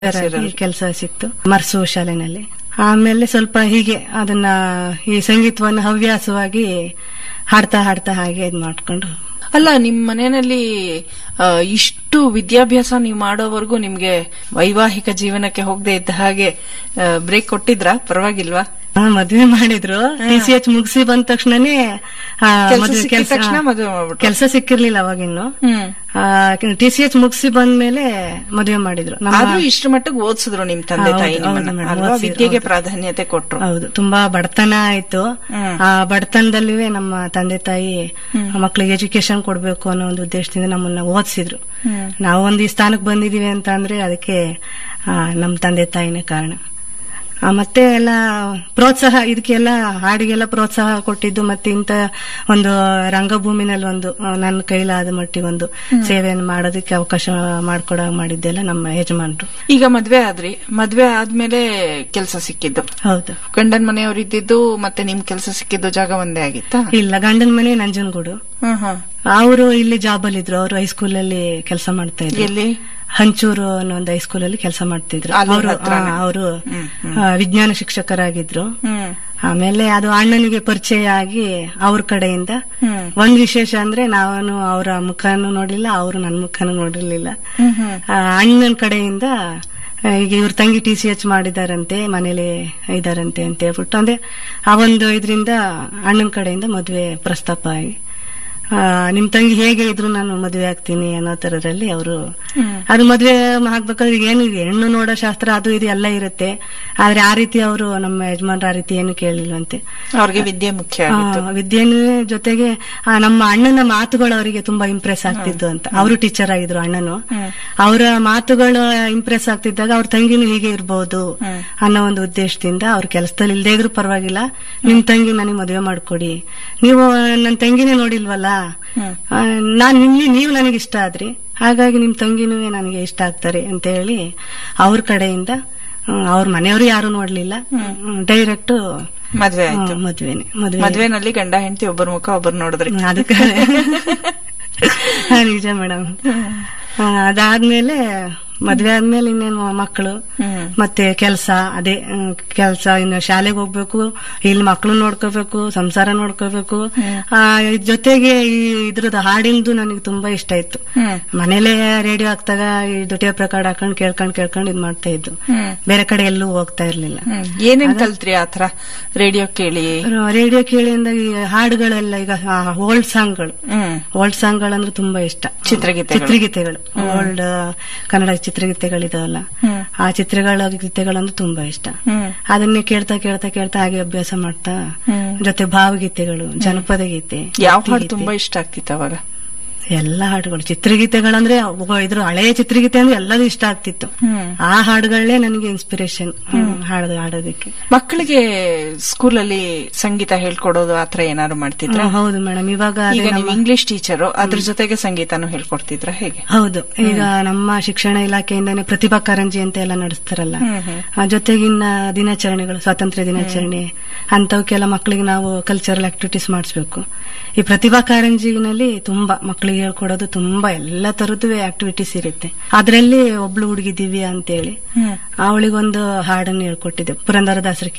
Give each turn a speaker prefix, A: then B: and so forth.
A: ಕೆಲಸ ಸಿಕ್ತು ಮರ್ಸು ಶಾಲೆನಲ್ಲಿ ಆಮೇಲೆ ಸ್ವಲ್ಪ ಹೀಗೆ ಅದನ್ನ ಈ ಸಂಗೀತವನ್ನು ಹವ್ಯಾಸವಾಗಿ ಹಾಡ್ತಾ ಹಾಡ್ತಾ ಹಾಗೆ ಇದ್ ಮಾಡ್ಕೊಂಡು
B: ಅಲ್ಲ ನಿಮ್ ಮನೆಯಲ್ಲಿ ಆ, ಇಷ್ಟು ವಿದ್ಯಾಭ್ಯಾಸ ನೀವು ಮಾಡೋವರೆಗೂ ನಿಮ್ಗೆ ವೈವಾಹಿಕ ಜೀವನಕ್ಕೆ ಹೋಗದೆ ಇದ್ದ ಹಾಗೆ ಬ್ರೇಕ್ ಕೊಟ್ಟಿದ್ರಾ ಪರವಾಗಿಲ್ವಾ
A: ಆ, ಮದ್ವೆ ಮಾಡಿದ್ರು ಟಿ ಸಿ ಎಚ್ ಮುಗಿಸಿ ಬಂದ ತಕ್ಷಣನೇ ಆ,
B: ಕೆಲ್ಸ
A: ಮದ್ವೆ-
B: ಸಿಕ್ಕಿದ
A: ಕೆಲ್ಸ-
B: ತಕ್ಷಣ ಮದ್ವೆ ಮಾಡ್ಬಿಟ್ರು.
A: ಕೆಲ್ಸ ಸಿಕ್ಕಿರ್ಲಿಲ್ಲ ಅವಾಗಿನ್ನು
B: ಹ್ಮ್
A: ಟಿ ಸಿ ಎಚ್ ಮುಗಿಸಿ ಬಂದ್ಮೇಲೆ ಮದುವೆ ಮಾಡಿದ್ರು ನಮ್ಮ
B: ಆದ್ರೂ ಇಷ್ಟ್ರ ಮಟ್ಟಿಗೆ ಓದಿಸಿದ್ರು ನಿಮ್ ತಂದೆ
A: ಹೌದು,
B: ತಾಯಿ
A: ಹೌದು
B: ನಿಮ್ಮನ್ನ
A: ಮೇಡಮ್,
B: ಅಲ್ವಾ
A: ಓದ್ಸಿದ್ರು,
B: ವಿದ್ಯೆಗೆ
A: ಹೌದು.
B: ಪ್ರಾಧಾನ್ಯತೆ ಕೊಟ್ರು
A: ಹೌದು ತುಂಬಾ ಬಡತನ ಆಯ್ತು
B: ಹ್ಮ್.
A: ಆ ಬಡತನದಲ್ಲಿವೇ ನಮ್ಮ ತಂದೆ ತಾಯಿ ಮಕ್ಕಳಿಗೆ ಎಜುಕೇಶನ್ ಕೊಡ್ಬೇಕು ಅನ್ನೋ ಒಂದು ಉದ್ದೇಶದಿಂದ ನಮ್ಮನ್ನ ಓದಿಸಿದ್ರು
B: ಹ್ಮ್.
A: ನಾವು ಒಂದು ಈ ಸ್ಥಾನಕ್ಕೆ ಬಂದಿದೀವಿ ಅಂತ ಅಂದ್ರೆ ಅದಕ್ಕೆ ಆ, ನಮ್ಮ ತಂದೆ ತಾಯಿನೇ ಕಾರಣ ಆ, ಮತ್ತೆ ಎಲ್ಲ ಪ್ರೋತ್ಸಾಹ ಇದಕ್ಕೆಲ್ಲ ಹಾಡಿಗೆಲ್ಲ ಪ್ರೋತ್ಸಾಹ ಕೊಟ್ಟಿದ್ದು ಮತ್ತೆ ಇಂತ ಒಂದು ರಂಗಭೂಮಿನಲ್ಲಿ ಒಂದು ಆ, ನನ್ನ ಕೈಲಾದ ಮಟ್ಟಿಗೆ ಒಂದು ಸೇವೆಯನ್ನು ಮಾಡೋದಕ್ಕೆ ಅವಕಾಶ ಮಾಡ್ಕೊಡೋ ಮಾಡಿದ್ದೆಲ್ಲ ನಮ್ಮ ಯಜಮಾನ್ರು
B: ಈಗ ಮದ್ವೆ ಆದ್ರಿ ಮದ್ವೆ ಆದ್ಮೇಲೆ ಕೆಲಸ ಸಿಕ್ಕಿದ್ದು
A: ಹೌದು
B: ಗಂಡನ್ ಮನೆಯವ್ರು ಇದ್ದಿದ್ದು ಮತ್ತೆ ನಿಮ್ ಕೆಲಸ ಸಿಕ್ಕಿದ್ದು ಜಾಗ ಒಂದೇ ಆಗಿತ್ತಾ
A: ಇಲ್ಲ ಗಂಡನ ಮನೆ ನಂಜನಗೂಡು
B: ಹ್ಮ್ ಹ್ಮ್
A: ಅವರು ಇಲ್ಲಿ ಜಾಬ್ ಅಲ್ಲಿ ಇದ್ರು ಅವರು ಹೈಸ್ಕೂಲ್ ಅಲ್ಲಿ ಕೆಲಸ ಮಾಡ್ತಾ ಇದ್ರು
B: ಎಲ್ಲಿ
A: ಹಂಚೂರು ಅನ್ನೋ ಒಂದು ಹೈಸ್ಕೂಲ್ ಅಲ್ಲಿ ಕೆಲಸ ಮಾಡ್ತಿದ್ರು
B: ಅಲ್ಲಿ
A: ಅವರು
B: ಹತ್ರನೇ?
A: ಅವರು
B: ಹ್ಮ್,
A: ವಿಜ್ಞಾನ ಶಿಕ್ಷಕರಾಗಿದ್ರು
B: ಹ್ಮ್
A: ಆಮೇಲೆ ಅದು ಅಣ್ಣನಿಗೆ ಪರಿಚಯ ಆಗಿ ಅವ್ರ ಕಡೆಯಿಂದ
B: ಹ್ಮ್
A: ಒಂದ್ ವಿಶೇಷ ಅಂದ್ರೆ ನಾನು ಅವರ ಮುಖನೂ ನೋಡಿಲ್ಲ ಅವರು ನನ್ನ ಮುಖನೂ ನೋಡಿರ್ಲಿಲ್ಲ
B: ಹ್ಮ್ ಹ್ಮ್
A: ಆ, ಅಣ್ಣನ ಕಡೆಯಿಂದ ಆ, ಈಗ ಇವ್ರ ತಂಗಿ ಟಿ ಸಿ ಎಚ್ ಮಾಡಿದಾರಂತೆ ಮನೇಲಿ ಇದಾರಂತೆ ಅಂತ ಹೇಳ್ಬಿಟ್ಟು ಅಂದ್ರೆ ಆ ಒಂದು ಇದರಿಂದ ಅಣ್ಣನ ಕಡೆಯಿಂದ ಮದುವೆ ಪ್ರಸ್ತಾಪ ಆಗಿ ಆ, ನಿಮ್ ತಂಗಿ ಹೇಗೆ ಇದ್ರು ನಾನು ಮದುವೆ ಆಗ್ತೀನಿ ಅನ್ನೋ ತರದಲ್ಲಿ ಅವರು
B: ಹ್ಮ್.
A: ಅದು ಮದುವೆ ಆಗ್ಬೇಕಾದ್ರೆ ಏನು ಇದೆ, ಹೆಣ್ಣು ನೋಡೋ ಶಾಸ್ತ್ರ ಅದು ಇದು ಎಲ್ಲ ಇರುತ್ತೆ ಆದ್ರೆ ಆ ರೀತಿ ಅವರು ನಮ್ಮ ಯಜಮಾನ್ರ ಆ ರೀತಿ ಏನು ಕೇಳಿಲ್ವಂತೆ
B: ಅವ್ರಿಗೆ ವಿದ್ಯೆ ಮುಖ್ಯ
A: ಆ,
B: ಆಗಿತ್ತು
A: ವಿದ್ಯೆನ ಜೊತೆಗೆ ಆ, ನಮ್ಮ ಅಣ್ಣನ ಮಾತುಗಳು ಅವರಿಗೆ ತುಂಬಾ ಇಂಪ್ರೆಸ್ ಆಗ್ತಿದ್ದು ಅಂತ ಅವರು ಟೀಚರ್ ಆಗಿದ್ರು ಅಣ್ಣನು
B: ಹ್ಮ್.
A: ಅವರ ಮಾತುಗಳು ಇಂಪ್ರೆಸ್ ಆಗ್ತಿದ್ದಾಗ ಅವ್ರ ತಂಗಿನೂ ಹೀಗೆ ಇರ್ಬೋದು
B: ಹ್ಮ್.
A: ಅನ್ನೋ ಒಂದು ಉದ್ದೇಶದಿಂದ ಅವ್ರ ಕೆಲಸದಲ್ಲಿ ಇಲ್ದೇ ಇದ್ರು ಪರವಾಗಿಲ್ಲ ನಿಮ್ ತಂಗಿ ನನಗೆ ಮದುವೆ ಮಾಡ್ಕೊಡಿ ನೀವು ನನ್ನ ತಂಗಿನೇ ನೋಡಿಲ್ವಲ್ಲ
B: ಹ್ಮ್.
A: ಆ, ನಾನ್ ನಿಮ್ಗೆ ನೀವು ನನಗೆ ಇಷ್ಟ ಆದ್ರಿ ಹಾಗಾಗಿ ನಿಮ್ ತಂಗಿನೂ ನನಗೆ ಇಷ್ಟ ಆಗ್ತಾರೆ ಅಂತ ಹೇಳಿ ಅವ್ರ ಕಡೆಯಿಂದ ಹ್ಮ್, ಅವ್ರ ಮನೆಯವರು ಯಾರು ನೋಡ್ಲಿಲ್ಲ ಡೈರೆಕ್ಟ್
B: ಮದ್ವೆ ಆಯ್ತು
A: ಮದ್ವೆನೆ ಮದ್ವೆ
B: ಮದ್ವೆನಲ್ಲಿ ಗಂಡ ಹೆಂಡತಿ ಒಬ್ಬರ ಮುಖ ಒಬ್ಬರು ನೋಡಿದ್ರಿ
A: ಅದಕ್ಕೆ ನಿಜ ಮೇಡಮ್ ಅದಾದ್ಮೇಲೆ ಮದ್ವೆ ಆದ್ಮೇಲೆ ಇನ್ನೇನು ಮಕ್ಕಳು
B: ಹ್ಮ್
A: ಮತ್ತೆ ಕೆಲಸ ಅದೇ ಕೆಲಸ ಇನ್ನು ಶಾಲೆಗೆ ಹೋಗ್ಬೇಕು ಇಲ್ಲಿ ಮಕ್ಕಳು ನೋಡ್ಕೋಬೇಕು ಸಂಸಾರ ನೋಡ್ಕೋಬೇಕು ಆ, ಇದ್ ಜೊತೆಗೆ ಈ ಇದ್ರದ್ದು ಹಾಡಿಂದು ನನಗೆ ತುಂಬಾ ಇಷ್ಟ ಇತ್ತು
B: ಹ್ಮ್
A: ಮನೇಲೆ ರೇಡಿಯೋ ಹಾಕ್ದಾಗ ಇದು ಟೇಪ್ ರೆಕಾರ್ಡ್ ಹಾಕೊಂಡ್ ಕೇಳ್ಕೊಂಡ್ ಕೇಳ್ಕೊಂಡ್ ಇದ್ ಮಾಡ್ತಾ ಇದ್ದು
B: ಹ್ಮ್
A: ಬೇರೆ ಕಡೆ ಎಲ್ಲೂ ಹೋಗ್ತಾ ಇರ್ಲಿಲ್ಲ
B: ಹ್ಮ್ ಏನೇನ್ ಕಲ್ತ್ರಿ ಆತರ ರೇಡಿಯೋ ಕೇಳಿ
A: ರೇಡಿಯೋ ಕೇಳಿಂದ ಈ ಹಾಡುಗಳೆಲ್ಲ ಈಗ ಓಲ್ಡ್ ಸಾಂಗ್ಗಳು
B: ಹ್ಮ್
A: ಓಲ್ಡ್ ಸಾಂಗ್ಗಳಂದ್ರೆ ತುಂಬಾ ಇಷ್ಟ
B: ಚಿತ್ರಗೀತೆಗಳು.
A: ಚಿತ್ರಗೀತೆಗಳು ಓಲ್ಡ್ ಕನ್ನಡ ಚಿತ್ರಗೀತೆಗಳಿದಾವಲ್ಲ
B: ಹ್ಮ್
A: ಆ ಚಿತ್ರಗಳ ಗೀತೆಗಳಂದ್ರೆ ತುಂಬಾ ಇಷ್ಟ
B: ಹ್ಮ್
A: ಅದನ್ನೇ ಕೇಳ್ತಾ ಕೇಳ್ತಾ ಕೇಳ್ತಾ ಹಾಗೆ ಅಭ್ಯಾಸ ಮಾಡ್ತಾ
B: ಹ್ಮ್
A: ಜೊತೆ ಭಾವಗೀತೆಗಳು ಜನಪದ ಗೀತೆ
B: ಯಾವ ಹಾಡು
A: ಭಕ್ತಿಗೀತೆ,
B: ತುಂಬಾ ಇಷ್ಟ ಆಗ್ತಿತ್ತು ಅವಾಗ
A: ಎಲ್ಲ ಹಾಡುಗಳು ಚಿತ್ರಗೀತೆಗಳಂದ್ರೆ ಅವು ಇದ್ರ ಹಳೆಯ ಚಿತ್ರಗೀತೆ ಅಂದ್ರೆ ಎಲ್ಲದೂ ಇಷ್ಟ ಆಗ್ತಿತ್ತು
B: ಹ್ಮ್
A: ಆ ಹಾಡುಗಳನ್ನೇ ನನಗೆ ಇನ್ಸ್ಪಿರೇಷನ್ ಹಾಡೋದು ಹಾಡೋದಕ್ಕೆ
B: ಮಕ್ಕಳಿಗೆ ಸ್ಕೂಲಲ್ಲಿ ಸಂಗೀತ ಹೇಳ್ಕೊಡೋದು ಆತರ ಏನಾದ್ರು ಮಾಡ್ತಿದ್ರ
A: ಹ್ಮ್, ಹೌದು ಮೇಡಮ್ ಇವಾಗ ಅದೇ
B: ಈಗ ನೀವು
A: ನಮ್ಮ-
B: ಇಂಗ್ಲಿಷ್ ಟೀಚರು ಅದ್ರ ಜೊತೆಗೆ ಸಂಗೀತನೂ ಹೇಳ್ಕೊಡ್ತಿದ್ರ ಹೇಗೆ
A: ಹೌದು ಈಗ ನಮ್ಮ ಶಿಕ್ಷಣ ಇಲಾಖೆಯಿಂದಾನೇ ಪ್ರತಿಭಾ ಕಾರಂಜಿ ಅಂತ ಎಲ್ಲ ನಡೆಸ್ತಾರಲ್ಲ
B: ಹ್ಮ್ ಹ್ಮ್
A: ಆ ಜೊತೆಗಿನ್ನ ದಿನಾಚರಣೆಗಳು ಸ್ವಾತಂತ್ರ್ಯ ದಿನಾಚರಣೆ ಅಂತವಕ್ಕೆಲ್ಲ ಮಕ್ಕಳಿಗೆ ನಾವು ಕಲ್ಚರಲ್ ಆಕ್ಟಿವಿಟೀಸ್ ಮಾಡಿಸ್ಬೇಕು ಈ ಪ್ರತಿಭಾ ಕಾರಂಜಿನಲ್ಲಿ ತುಂಬಾ ಮಕ್ಕಳಿಗೆ ಹೇಳ್ಕೊಡೋದು ತುಂಬಾ ಎಲ್ಲ ತರದ್ದು ಆಕ್ಟಿವಿಟೀಸ್ ಇರುತ್ತೆ ಅದರಲ್ಲಿ ಒಬ್ಳು ಹುಡುಗಿ ದಿವ್ಯಾ ಅಂತೇಳಿ
B: ಹ್ಮ್
A: ಅವಳಿಗೊಂದು ಹಾಡನ್ನು ಹೇಳ್ಕೊಟ್ಟಿದ್ದೆ ಪುರಂದರದಾಸರ